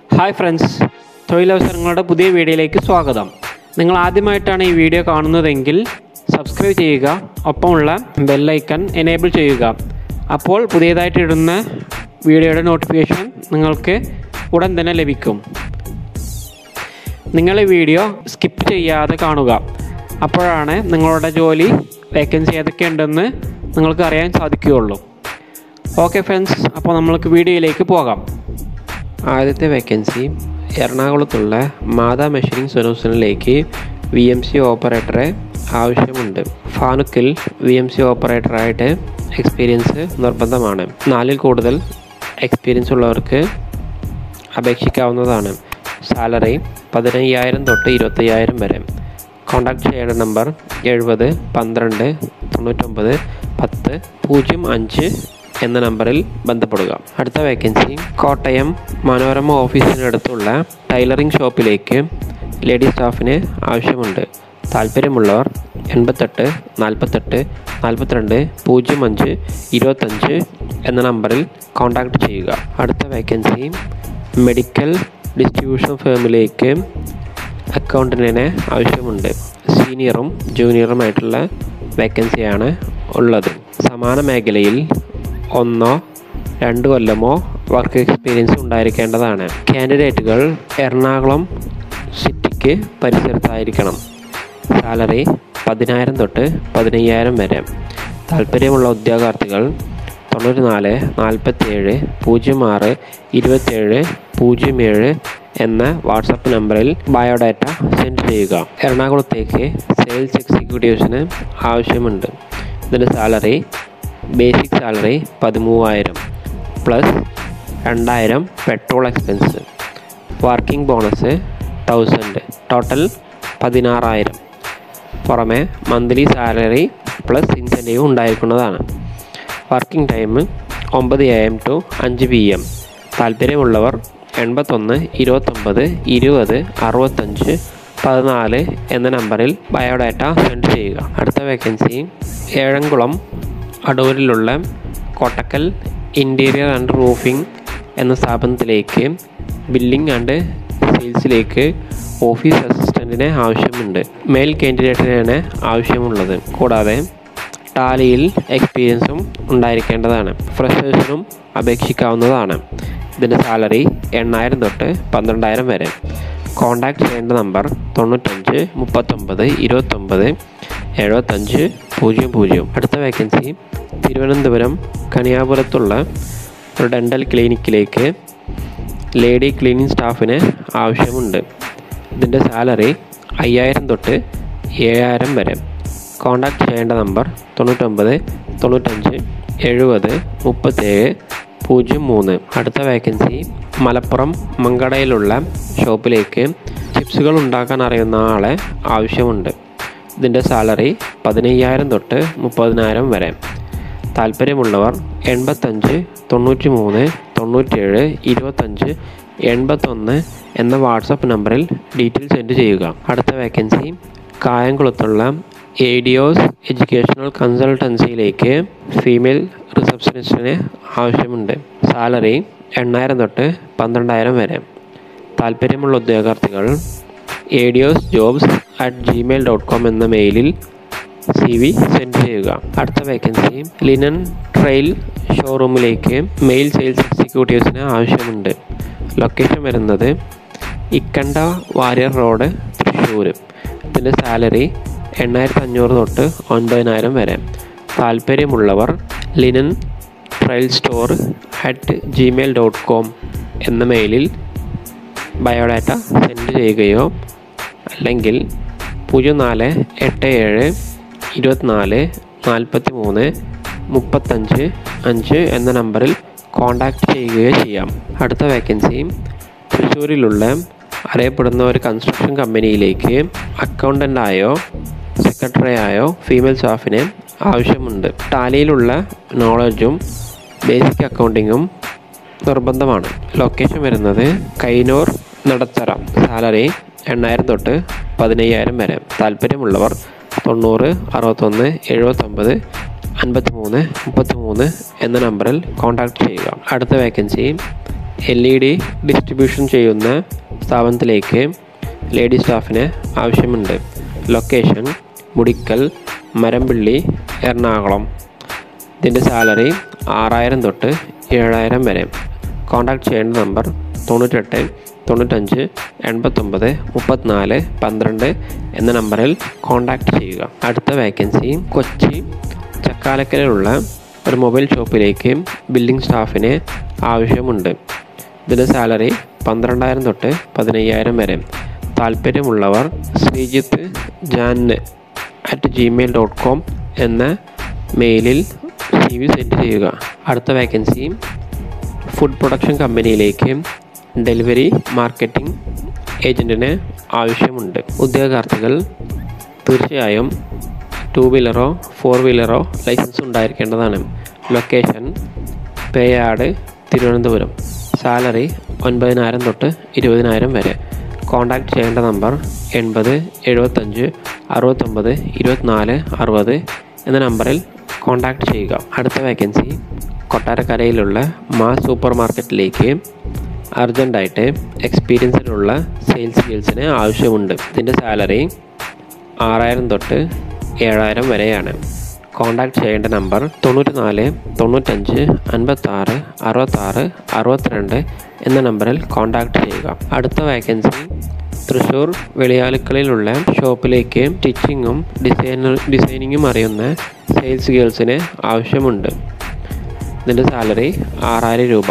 hi friends തൊഴിലവസരങ്ങളുടെ പുതിയ വീഡിയോയിലേക്ക് സ്വാഗതം നിങ്ങൾ ആദ്യമായിട്ടാണ് ഈ വീഡിയോ കാണുന്നതെങ്കിൽ സബ്സ്ക്രൈബ് ചെയ്യുക ഒപ്പമുള്ള ബെല്ലൈക്കൺ എനേബിൾ ചെയ്യുക അപ്പോൾ പുതിയതായിട്ട് ഇടുന്ന വീഡിയോയുടെ നോട്ടിഫിക്കേഷൻ നിങ്ങൾക്ക് ഉടൻ തന്നെ ലഭിക്കും നിങ്ങൾ ഈ വീഡിയോ സ്കിപ്പ് ചെയ്യാതെ കാണുക അപ്പോഴാണ് നിങ്ങളുടെ ജോലി വേക്കൻസി ഏതൊക്കെ ഉണ്ടെന്ന് നിങ്ങൾക്ക് അറിയാൻ സാധിക്കുകയുള്ളൂ ഓക്കെ ഫ്രണ്ട്സ് അപ്പോൾ നമ്മൾക്ക് വീഡിയോയിലേക്ക് പോകാം ആദ്യത്തെ വേക്കൻസി എറണാകുളത്തുള്ള മാതാ മെഷീനിങ് സൊല്യൂഷനിലേക്ക് വി എം സി ഓപ്പറേറ്ററെ ആവശ്യമുണ്ട് ഫാനുക്കിൽ വി എം സി ഓപ്പറേറ്ററായിട്ട് എക്സ്പീരിയൻസ് നിർബന്ധമാണ് നാലിൽ കൂടുതൽ എക്സ്പീരിയൻസ് ഉള്ളവർക്ക് അപേക്ഷിക്കാവുന്നതാണ് സാലറി പതിനയ്യായിരം തൊട്ട് ഇരുപത്തയ്യായിരം വരെ കോൺടാക്ട് ചെയ്യേണ്ട നമ്പർ എഴുപത് പന്ത്രണ്ട് തൊണ്ണൂറ്റൊമ്പത് പത്ത് പൂജ്യം അഞ്ച് എന്ന നമ്പറിൽ ബന്ധപ്പെടുക അടുത്ത വേക്കൻസി കോട്ടയം മനോരമ ഓഫീസിനടുത്തുള്ള ടൈലറിംഗ് ഷോപ്പിലേക്ക് ലേഡി സ്റ്റാഫിന് ആവശ്യമുണ്ട് താല്പര്യമുള്ളവർ എൺപത്തെട്ട് നാൽപ്പത്തെട്ട് നാൽപ്പത്തിരണ്ട് പൂജ്യം അഞ്ച് ഇരുപത്തഞ്ച് എന്ന നമ്പറിൽ കോൺടാക്റ്റ് ചെയ്യുക അടുത്ത വേക്കൻസി മെഡിക്കൽ ഡിസ്ട്രിബ്യൂഷൻ ഫേമിലേക്ക് അക്കൗണ്ടൻറ്റിനെ ആവശ്യമുണ്ട് സീനിയറും ജൂനിയറുമായിട്ടുള്ള വേക്കൻസിയാണ് ഉള്ളത് സമാന മേഖലയിൽ ഒന്നോ രണ്ട് കൊല്ലമോ വർക്ക് എക്സ്പീരിയൻസ് ഉണ്ടായിരിക്കേണ്ടതാണ് കാൻഡിഡേറ്റുകൾ എറണാകുളം സിറ്റിക്ക് പരിസരത്തായിരിക്കണം സാലറി പതിനായിരം തൊട്ട് പതിനയ്യായിരം വരെ താല്പര്യമുള്ള ഉദ്യോഗാർത്ഥികൾ തൊണ്ണൂറ്റി നാല് നാൽപ്പത്തിയേഴ് പൂജ്യം ആറ് ഇരുപത്തിയേഴ് പൂജ്യം ഏഴ് എന്ന വാട്സപ്പ് നമ്പറിൽ ബയോഡാറ്റ സെൻഡ് ചെയ്യുക എറണാകുളത്തേക്ക് സെയിൽസ് എക്സിക്യൂട്ടീവ്സിന് ആവശ്യമുണ്ട് ഇതിൻ്റെ സാലറി ബേസിക് സാലറി പതിമൂവായിരം പ്ലസ് രണ്ടായിരം petrol expense working bonus thousand total പതിനാറായിരം പുറമെ മന്ത്ലി സാലറി പ്ലസ് ഇൻസെൻറ്റീവ് ഉണ്ടായിരിക്കുന്നതാണ് വർക്കിംഗ് ടൈം ഒമ്പത് എ എം ടു അഞ്ച് പി എം താല്പര്യമുള്ളവർ എൺപത്തൊന്ന് ഇരുപത്തൊമ്പത് ഇരുപത് അറുപത്തഞ്ച് പതിനാല് എന്ന നമ്പറിൽ ബയോഡാറ്റ സെൻഡ് ചെയ്യുക അടുത്ത വേക്കൻസി ഏഴംകുളം അടൂരിലുള്ള കോട്ടക്കൽ ഇൻറ്റീരിയർ ആൻഡ് റൂഫിംഗ് എന്ന സ്ഥാപനത്തിലേക്ക് ബില്ലിംഗ് ആൻഡ് സെയിൽസിലേക്ക് ഓഫീസ് അസിസ്റ്റൻറ്റിനെ ആവശ്യമുണ്ട് മെയിൽ കാൻഡിഡേറ്റിനാണ് ആവശ്യമുള്ളത് കൂടാതെ ടാലിയിൽ എക്സ്പീരിയൻസും ഉണ്ടായിരിക്കേണ്ടതാണ് ഫ്രഷേഴ്സിനും അപേക്ഷിക്കാവുന്നതാണ് ഇതിൻ്റെ സാലറി എണ്ണായിരം തൊട്ട് പന്ത്രണ്ടായിരം വരെ കോൺടാക്ട് ചെയ്യേണ്ട നമ്പർ തൊണ്ണൂറ്റഞ്ച് മുപ്പത്തൊമ്പത് ഇരുപത്തൊമ്പത് എഴുപത്തഞ്ച് പൂജ്യം പൂജ്യം അടുത്ത വേക്കൻസി തിരുവനന്തപുരം കണിയാപുരത്തുള്ള ഒരു ഡെൻ്റൽ ക്ലിനിക്കിലേക്ക് ലേഡി ക്ലീനിങ് സ്റ്റാഫിന് ആവശ്യമുണ്ട് ഇതിൻ്റെ സാലറി അയ്യായിരം തൊട്ട് ഏഴായിരം വരെ കോൺടാക്ട് ചെയ്യേണ്ട നമ്പർ തൊണ്ണൂറ്റൊമ്പത് തൊണ്ണൂറ്റഞ്ച് എഴുപത് മുപ്പത്തേഴ് പൂജ്യം മൂന്ന് അടുത്ത വേക്കൻസി മലപ്പുറം മങ്കടയിലുള്ള ഷോപ്പിലേക്ക് ചിപ്സുകൾ ഉണ്ടാക്കാൻ അറിയുന്ന ആളെ ആവശ്യമുണ്ട് ഇതിൻ്റെ സാലറി പതിനയ്യായിരം തൊട്ട് മുപ്പതിനായിരം വരെ താല്പര്യമുള്ളവർ എൺപത്തഞ്ച് തൊണ്ണൂറ്റി മൂന്ന് തൊണ്ണൂറ്റേഴ് ഇരുപത്തഞ്ച് എൺപത്തൊന്ന് എന്ന വാട്സപ്പ് നമ്പറിൽ ഡീറ്റെയിൽ സെൻഡ് ചെയ്യുക അടുത്ത വേക്കൻസി കായംകുളത്തുള്ള എ ഡി ഒസ് എഡ്യൂക്കേഷണൽ കൺസൾട്ടൻസിയിലേക്ക് ഫീമെയിൽ റിസപ്ഷനിസ്റ്റിന് ആവശ്യമുണ്ട് സാലറി എണ്ണായിരം തൊട്ട് പന്ത്രണ്ടായിരം വരെ താല്പര്യമുള്ള ഉദ്യോഗാർത്ഥികൾ A D os jobs at Gmail dot com എന്ന മെയിലിൽ സി വി സെൻഡ് ചെയ്യുക അടുത്ത വേക്കൻസി ലിനൻ ട്രെയിൽ ഷോറൂമിലേക്ക് മെയിൽ സെയിൽസ് എക്സിക്യൂട്ടീവ്സിന് ആവശ്യമുണ്ട് ലൊക്കേഷൻ വരുന്നത് ഇക്കണ്ട വാര്യർ റോഡ് തൃശ്ശൂർ ഇതിൻ്റെ സാലറി എണ്ണായിരത്തി അഞ്ഞൂറ് തൊട്ട് ഒൻപതിനായിരം വരെ താല്പര്യമുള്ളവർ linen trail store at Gmail dot com എന്ന മെയിലിൽ ബയോഡാറ്റ സെൻഡ് ചെയ്യുകയോ അല്ലെങ്കിൽ പൂജ്യം നാല് എട്ട് ഏഴ് ഇരുപത്തിനാല് നാൽപ്പത്തി മൂന്ന് മുപ്പത്തഞ്ച് അഞ്ച് എന്ന നമ്പറിൽ കോൺടാക്റ്റ് ചെയ്യുകയോ ചെയ്യാം അടുത്ത വേക്കൻസി തൃശ്ശൂരിലുള്ള അറിയപ്പെടുന്ന ഒരു കൺസ്ട്രക്ഷൻ കമ്പനിയിലേക്ക് അക്കൗണ്ടൻ്റായോ സെക്രട്ടറിയായോ ഫീമെയിൽ സ്റ്റാഫിന് ആവശ്യമുണ്ട് ടാലിയിലുള്ള നോളജും ബേസിക് അക്കൗണ്ടിങ്ങും നിർബന്ധമാണ് ലൊക്കേഷൻ വരുന്നത് കൈനൂർ നടത്തറ സാലറി എണ്ണായിരം തൊട്ട് പതിനയ്യായിരം വരെ താല്പര്യമുള്ളവർ തൊണ്ണൂറ് അറുപത്തൊന്ന് എഴുപത്തൊമ്പത് അൻപത്തി മൂന്ന് മുപ്പത്തി മൂന്ന് എന്ന നമ്പറിൽ കോൺടാക്റ്റ് ചെയ്യുക അടുത്ത vacancy L E D distribution ചെയ്യുന്ന സ്ഥാപനത്തിലേക്ക് ലേഡി സ്റ്റാഫിന് ആവശ്യമുണ്ട് ലൊക്കേഷൻ മുടിക്കൽ മരമ്പിള്ളി എറണാകുളം ഇതിൻ്റെ സാലറി ആറായിരം തൊട്ട് ഏഴായിരം വരെ കോൺടാക്ട് ചെയ്യേണ്ട നമ്പർ തൊണ്ണൂറ്റെട്ട് തൊണ്ണൂറ്റഞ്ച് എൺപത്തൊമ്പത് മുപ്പത്തിനാല് പന്ത്രണ്ട് എന്ന നമ്പറിൽ കോൺടാക്ട് ചെയ്യുക അടുത്ത വേക്കൻസി കൊച്ചി ചക്കാലക്കലിലുള്ള ഒരു മൊബൈൽ ഷോപ്പിലേക്ക് ബില്ലിംഗ് സ്റ്റാഫിന് ആവശ്യമുണ്ട് ഇതിൻ്റെ സാലറി പന്ത്രണ്ടായിരം തൊട്ട് പതിനയ്യായിരം വരെ താല്പര്യമുള്ളവർ Sreejith Jan at Gmail dot com എന്ന മെയിലിൽ സി വി സെൻഡ് ചെയ്യുക അടുത്ത വേക്കൻസി ഫുഡ് പ്രൊഡക്ഷൻ കമ്പനിയിലേക്ക് ഡെലിവറി മാർക്കറ്റിംഗ് ഏജൻറ്റിന് ആവശ്യമുണ്ട് ഉദ്യോഗാർത്ഥികൾ തീർച്ചയായും ടു വീലറോ ഫോർ വീലറോ ലൈസൻസ് ഉണ്ടായിരിക്കേണ്ടതാണ് ലൊക്കേഷൻ പേയാട് തിരുവനന്തപുരം സാലറി ഒൻപതിനായിരം തൊട്ട് ഇരുപതിനായിരം വരെ കോൺടാക്ട് ചെയ്യേണ്ട നമ്പർ എൺപത് എഴുപത്തഞ്ച് അറുപത്തൊമ്പത് ഇരുപത്തിനാല് അറുപത് എന്ന നമ്പറിൽ കോൺടാക്ട് ചെയ്യുക അടുത്ത വേക്കൻസി കൊട്ടാരക്കരയിലുള്ള മാ സൂപ്പർ മാർക്കറ്റിലേക്ക് അർജൻറ്റായിട്ട് എക്സ്പീരിയൻസിലുള്ള സെയിൽസ് ഗേൾസിന് ആവശ്യമുണ്ട് ഇതിൻ്റെ സാലറി ആറായിരം തൊട്ട് ഏഴായിരം വരെയാണ് കോൺടാക്ട് ചെയ്യേണ്ട നമ്പർ തൊണ്ണൂറ്റി നാല് തൊണ്ണൂറ്റഞ്ച് അൻപത്താറ് അറുപത്താറ് അറുപത്തിരണ്ട് എന്ന നമ്പറിൽ കോൺടാക്ട് ചെയ്യുക അടുത്ത വേക്കൻസി തൃശ്ശൂർ വെളിയാലുക്കളിലുള്ള ഷോപ്പിലേക്ക് സ്റ്റിച്ചിങ്ങും ഡിസൈനർ ഡിസൈനിങ്ങും അറിയുന്ന സെയിൽസ് ഗേൾസിന് ആവശ്യമുണ്ട് ഇതിൻ്റെ സാലറി ആറായിരം രൂപ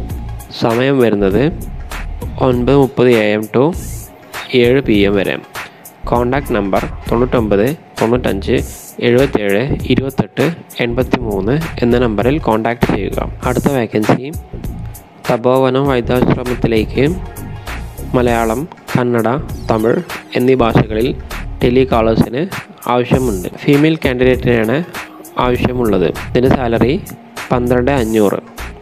സമയം വരുന്നത് ഒൻപത് മുപ്പത് എ എം ടു ഏഴ് പി എം വരെ കോൺടാക്ട് നമ്പർ തൊണ്ണൂറ്റൊമ്പത് തൊണ്ണൂറ്റഞ്ച് എഴുപത്തേഴ് ഇരുപത്തെട്ട് എൺപത്തി മൂന്ന് എന്ന നമ്പറിൽ കോൺടാക്ട് ചെയ്യുക അടുത്ത വേക്കൻസി തപോവനം വൈദ്യാശ്രമത്തിലേക്ക് മലയാളം കന്നഡ തമിഴ് എന്നീ ഭാഷകളിൽ ടെലികോളേഴ്സിന് ആവശ്യമുണ്ട് ഫീമെയിൽ കാൻഡിഡേറ്റിനാണ് ആവശ്യമുള്ളത് ഇതിൻ്റെ സാലറി പന്ത്രണ്ട് അഞ്ഞൂറ്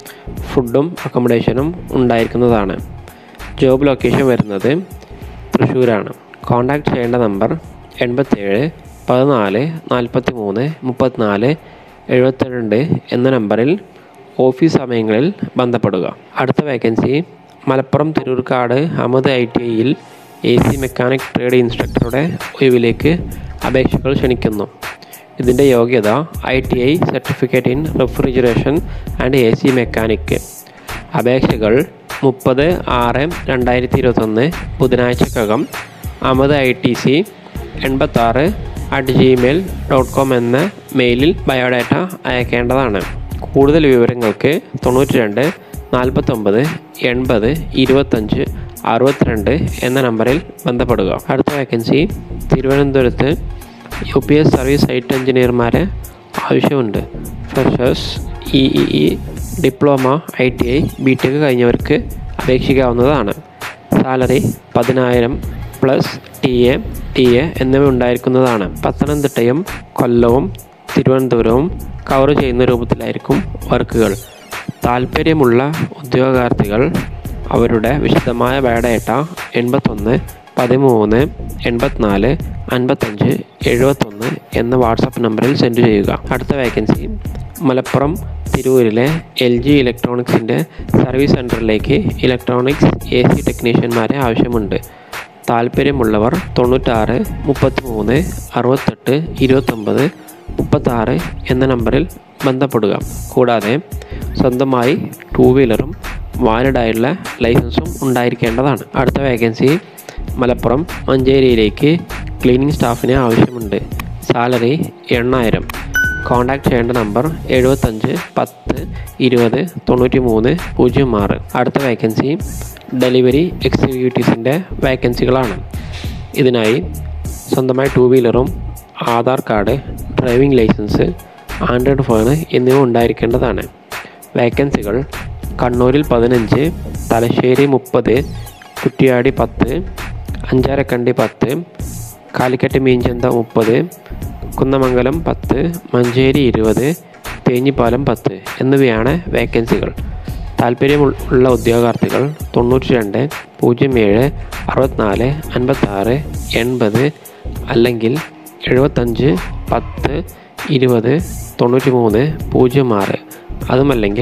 ഫുഡും അക്കോമഡേഷനും ഉണ്ടായിരിക്കുന്നതാണ് ജോബ് ലൊക്കേഷൻ വരുന്നത് തൃശ്ശൂരാണ് കോൺടാക്ട് ചെയ്യേണ്ട നമ്പർ എൺപത്തേഴ് പതിനാല് നാൽപ്പത്തി മൂന്ന് മുപ്പത്തിനാല് എഴുപത്തിരണ്ട് എന്ന നമ്പറിൽ ഓഫീസ് സമയങ്ങളിൽ ബന്ധപ്പെടുക അടുത്ത vacancy Malappuram Thirurkkad Ahammed I T ഐയിൽ എ സി മെക്കാനിക് ട്രേഡ് ഇൻസ്ട്രക്ടറുടെ ഒഴിവിലേക്ക് അപേക്ഷകൾ ക്ഷണിക്കുന്നു ഇതിൻ്റെ യോഗ്യത I T I certificate in refrigeration and A C mechanic അപേക്ഷകൾ മുപ്പത് ആറ് രണ്ടായിരത്തി ഇരുപത്തൊന്ന് ബുധനാഴ്ചക്കകം അഹമ്മദ് ഐ ടി സി എൺപത്താറ് അറ്റ് ജിമെയിൽ ഡോട്ട് കോം എന്ന മെയിലിൽ ബയോഡാറ്റ അയക്കേണ്ടതാണ് കൂടുതൽ വിവരങ്ങൾക്ക് തൊണ്ണൂറ്റി രണ്ട് നാൽപ്പത്തൊമ്പത് എൺപത് ഇരുപത്തഞ്ച് അറുപത്തിരണ്ട് എന്ന നമ്പറിൽ ബന്ധപ്പെടുക അടുത്ത വേക്കൻസി തിരുവനന്തപുരത്ത് U P S service site എഞ്ചിനീയർമാരെ ആവശ്യമുണ്ട് freshers E E E diploma I T I B tech കഴിഞ്ഞവർക്ക് അപേക്ഷിക്കാവുന്നതാണ് സാലറി പതിനായിരം plus T A T A എന്നിവ ഉണ്ടായിരിക്കുന്നതാണ് പത്തനംതിട്ടയും കൊല്ലവും തിരുവനന്തപുരവും കവർ ചെയ്യുന്ന രൂപത്തിലായിരിക്കും വർക്കുകൾ താല്പര്യമുള്ള ഉദ്യോഗാർത്ഥികൾ അവരുടെ വിശദമായ ബയോഡേറ്റ എൺപത്തൊന്ന് പതിമൂന്ന് എൺപത്തിനാല് അൻപത്തഞ്ച് എഴുപത്തൊന്ന് എന്ന വാട്സപ്പ് നമ്പറിൽ സെൻഡ് ചെയ്യുക അടുത്ത വേക്കൻസി മലപ്പുറം തിരൂരിലെ എൽ ജി ഇലക്ട്രോണിക്സിൻ്റെ സർവീസ് സെൻറ്ററിലേക്ക് ഇലക്ട്രോണിക്സ് എ സി ടെക്നീഷ്യന്മാരെ ആവശ്യമുണ്ട് താല്പര്യമുള്ളവർ തൊണ്ണൂറ്റാറ് മുപ്പത്തി മൂന്ന് അറുപത്തെട്ട് ഇരുപത്തൊമ്പത് മുപ്പത്താറ് എന്ന നമ്പറിൽ ബന്ധപ്പെടുക കൂടാതെ സ്വന്തമായി ടൂ വീലറും വാലിഡായുള്ള ലൈസൻസും ഉണ്ടായിരിക്കേണ്ടതാണ് അടുത്ത വേക്കൻസി മലപ്പുറം മഞ്ചേരിയിലേക്ക് ക്ലീനിങ് സ്റ്റാഫിന് ആവശ്യമുണ്ട് സാലറി എണ്ണായിരം കോൺടാക്ട് ചെയ്യേണ്ട നമ്പർ എഴുപത്തഞ്ച് പത്ത് ഇരുപത് തൊണ്ണൂറ്റി മൂന്ന് പൂജ്യം ആറ് അടുത്ത വേക്കൻസി ഡെലിവറി എക്സിക്യൂട്ടീവ്സിൻ്റെ വേക്കൻസികളാണ് ഇതിനായി സ്വന്തമായി ടൂ വീലറും Aadhaar card driving licence Android phone എന്നിവ ഉണ്ടായിരിക്കേണ്ടതാണ് വേക്കൻസികൾ കണ്ണൂരിൽ പതിനഞ്ച് തലശ്ശേരി മുപ്പത് കുറ്റിയാടി പത്ത് അഞ്ചാരക്കണ്ടി പത്ത് കാലിക്കറ്റ് മീൻചന്ത മുപ്പത് കുന്നമംഗലം പത്ത് മഞ്ചേരി ഇരുപത് തേഞ്ഞിപ്പാലം പത്ത് എന്നിവയാണ് വേക്കൻസികൾ താല്പര്യമുള്ള ഉദ്യോഗാർത്ഥികൾ തൊണ്ണൂറ്റി രണ്ട് പൂജ്യം ഏഴ് അറുപത്തിനാല് അൻപത്താറ് എൺപത് അല്ലെങ്കിൽ എഴുപത്തഞ്ച് പത്ത് ഇരുപത് തൊണ്ണൂറ്റി മൂന്ന് പൂജ്യം ആറ് അതുമല്ലെങ്കിൽ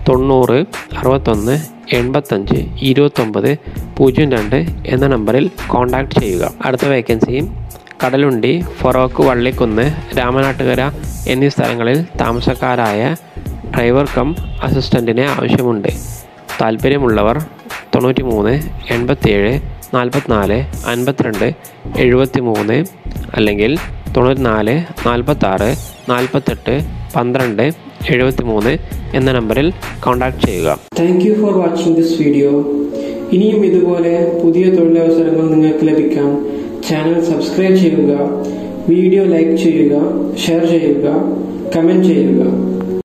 തൊണ്ണൂറ് അറുപത്തൊന്ന് എൺപത്തഞ്ച് ഇരുപത്തൊമ്പത് പൂജ്യം രണ്ട് എന്ന നമ്പറിൽ കോൺടാക്റ്റ് ചെയ്യുക അടുത്ത വേക്കൻസി കടലുണ്ടി ഫൊറോക്ക് വള്ളിക്കുന്ന് രാമനാട്ടുകര എന്നീ സ്ഥലങ്ങളിൽ താമസക്കാരായ ഡ്രൈവർ കം അസിസ്റ്റൻറ്റിനെ ആവശ്യമുണ്ട് താല്പര്യമുള്ളവർ തൊണ്ണൂറ്റി മൂന്ന് എൺപത്തേഴ് നാൽപ്പത്തിനാല് അൻപത്തിരണ്ട് എഴുപത്തി മൂന്ന് അല്ലെങ്കിൽ തൊണ്ണൂറ്റിനാല് നാൽപ്പത്താറ് നാൽപ്പത്തെട്ട് പന്ത്രണ്ട് എഴുപത്തി മൂന്ന് എന്ന നമ്പറിൽ കോൺടാക്റ്റ് ചെയ്യുക thank you for watching this video ഇനിയും ഇതുപോലെ പുതിയ തൊഴിലവസരങ്ങൾ നിങ്ങൾക്ക് ലഭിക്കാൻ ചാനൽ സബ്സ്ക്രൈബ് ചെയ്യുക വീഡിയോ ലൈക്ക് ചെയ്യുക ഷെയർ ചെയ്യുക കമൻറ്റ് ചെയ്യുക